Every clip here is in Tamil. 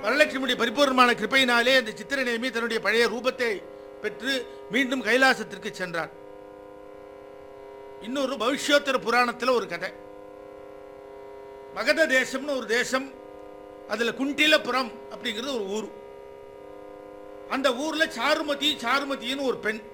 வரலட்சுமியுடைய பரிபூர்ணமான கிருபையினாலே அந்த சித்திரநேமி தன்னுடைய பழைய ரூபத்தை பெற்று மீண்டும் கைலாசத்திற்கு சென்றார் இன்னொரு பவிஷ்யோத்தர புராணத்துல ஒரு கதை மகத தேசம்னு ஒரு தேசம் அதுல குண்டிலபுரம் அப்படிங்கிறது ஒரு ஊர் அந்த ஊர்ல சாருமதி சாருமதின்னு ஒரு பெண்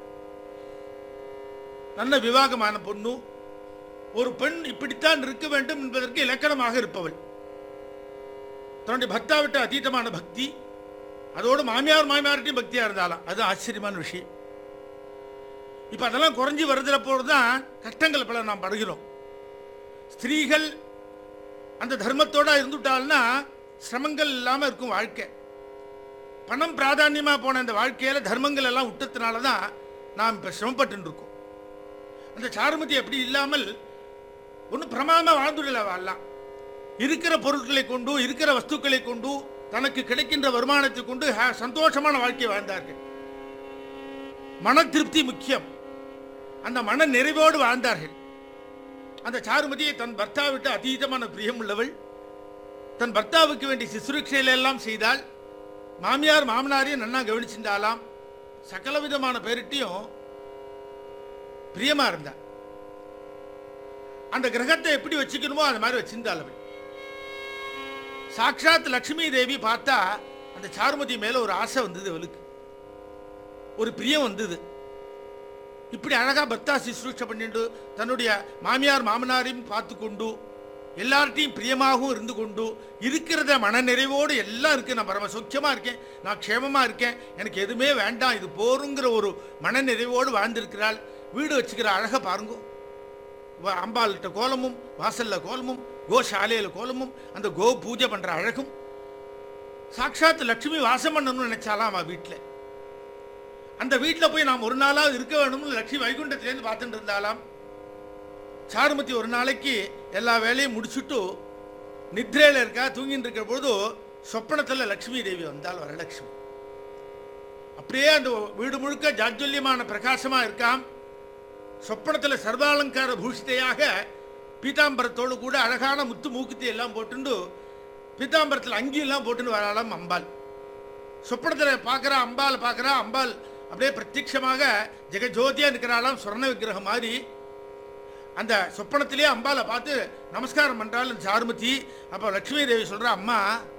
நல்ல விவாகமான பொண்ணு ஒரு பெண் இப்படித்தான் இருக்க வேண்டும் என்பதற்கு இலக்கணமாக இருப்பவள் தன்னுடைய பக்தாவிட்ட அதீதமான பக்தி அதோடு மாமியார் மாமியார்ட்டையும் பக்தியா இருந்தாலாம் அது ஆச்சரியமான விஷயம் இப்ப அதெல்லாம் குறைஞ்சி வருதுல போதுதான் கஷ்டங்கள் பல நாம் படுகிறோம் ஸ்திரீகள் அந்த தர்மத்தோட இருந்துட்டாள்னா சிரமங்கள் இல்லாம இருக்கும் வாழ்க்கை பணம் பிராதானியமா போன இந்த வாழ்க்கையில தர்மங்கள் எல்லாம் விட்டதுனால தான் நாம் இப்ப சிரமப்பட்டு இருக்கோம் அந்த சாருமதி அப்படி இல்லாமல் ஒன்றும் பிரமாதமா வாழ்ந்துடல வாழலாம் இருக்கிற பொருட்களை கொண்டு இருக்கிற வஸ்துக்களை கொண்டு தனக்கு கிடைக்கின்ற வருமானத்தை கொண்டு ஹ- சந்தோஷமான வாழ்க்கை வாழ்ந்தார்கள் மன திருப்தி முக்கியம் அந்த மன நிறைவோடு வாழ்ந்தார்கள் அந்த சாருமதியை தன் பர்த்தாவிட்டு அதீதமான பிரியம் உள்ளவள் தன் பர்த்தாவுக்கு வேண்டிய சிசுரட்சையில எல்லாம் செய்தால் மாமியார் மாமனாரையும் நன்னா கவனிச்சிருந்தாலாம் சகல விதமான பேரிட்டையும் பிரியமா இருந்தா அந்த கிரகத்தை எப்படி வச்சுக்கணுமோ அந்த மாதிரி வச்சிருந்தாள் அவள் சாக்ஷாத் லட்சுமி தேவி பார்த்தா அந்த சாருமதி மேல ஒரு ஆசை வந்தது அவளுக்கு ஒரு பிரியம் வந்தது இப்படி அழகா பர்த்தா சிசுரூஷ பண்ணிட்டு தன்னுடைய மாமியார் மாமனாரையும் பார்த்து கொண்டு எல்லார்ட்டையும் பிரியமாகவும் இருந்து கொண்டு இருக்கிறத மனநிறைவோடு எல்லாம் இருக்கு நான் பரம சொச்சமா இருக்கேன் நான் க்ஷேமமா இருக்கேன் எனக்கு எதுவுமே வேண்டாம் இது போருங்கிற ஒரு மனநிறைவோடு வாழ்ந்திருக்கிறாள் வீடு வச்சுக்கிற அழகை பாருங்க வ- அம்பாள்கிட்ட கோலமும் வாசல்ல கோலமும் கோசாலையில கோலமும் அந்த கோ பூஜை பண்ற அழகும் சாட்சாத் லட்சுமி வாசம் பண்ணணும்னு நினைச்சாலாம் அவன் வீட்டில் அந்த வீட்டில் போய் நாம் ஒரு நாளாவது இருக்க வேணும்னு லட்சுமி வைகுண்டத்திலேருந்து பார்த்துட்டு இருந்தாலாம் சாருமதி ஒரு நாளைக்கு எல்லா வேலையும் முடிச்சுட்டு நித்ரையில் இருக்கா தூங்கிட்டு இருக்கிற பொழுது சொப்பனத்தில் லட்சுமி தேவி வந்தால் வரலட்சுமி அப்படியே அந்த வீடு முழுக்க ஜாஜ்வல்யமான பிரகாசமா இருக்காம் சொப்பனத்தில் சர்வாலங்கார பூஷிதையாக பீதாம்பரத்தோடு கூட அழகான முத்து மூக்குத்தி எல்லாம் போட்டுண்டு பீதாம்பரத்தில் அங்கியெல்லாம் போட்டுன்னு வராளாம் அம்பாள் சொப்பனத்தில் பார்க்குறா அம்பாள் பார்க்குறா அம்பாள் அப்படியே பிரத்யட்சமாக ஜெகஜோதியா இருக்கிறாளாம் சொர்ண விக்கிரகம் மாதிரி அந்த சொப்பனத்திலே அம்பாளை பார்த்து நமஸ்காரம் பண்றாள் சாருமதி அப்போ லட்சுமி தேவி சொல்றா அம்மா